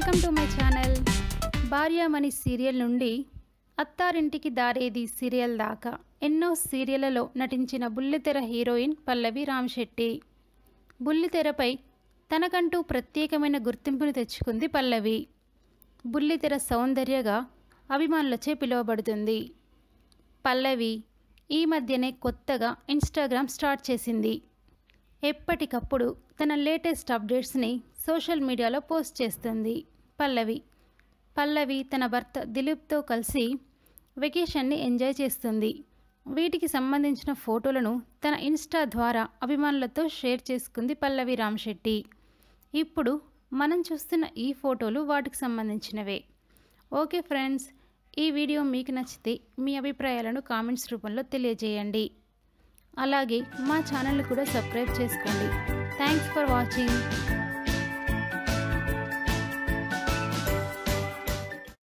welcome to my channel Bharyamani serial నుండి అత్తారింటికి దారేది సీరియల్ దాకా ఎన్నో సీరియళ్లలో నటించిన బుల్లితెర హీరోయిన్ పల్లవి రామ్శెట్టి బుల్లితెరపై తనకంటూ ప్రత్యేకమైన గుర్తింపును తెచ్చుకుంది పల్లవి బుల్లితెర సౌందర్యగా అభిమానులచే పిలువబడుతుంది పల్లవి ఈ మధ్యనే కొత్తగా ఇన్స్టాగ్రామ్ స్టార్ట్ చేసింది ఎప్పటికప్పుడు తన లేటెస్ట్ అప్డేట్స్ని సోషల్ మీడియాలో పోస్ట్ చేస్తుంది పల్లవి పల్లవి తన భర్త దిలీప్తో కలిసి వెకేషన్ని ఎంజాయ్ చేస్తుంది వీటికి సంబంధించిన ఫోటోలను తన ఇన్స్టా ద్వారా అభిమానులతో షేర్ చేసుకుంది పల్లవి రామ్శెట్టి ఇప్పుడు మనం చూస్తున్న ఈ ఫోటోలు వాటికి సంబంధించినవే ఓకే ఫ్రెండ్స్ ఈ వీడియో మీకు నచ్చితే మీ అభిప్రాయాలను కామెంట్స్ రూపంలో తెలియజేయండి అలాగే మా ఛానల్ కూడా సబ్స్క్రైబ్ చేసుకోండి థ్యాంక్స్ ఫర్ వాచింగ్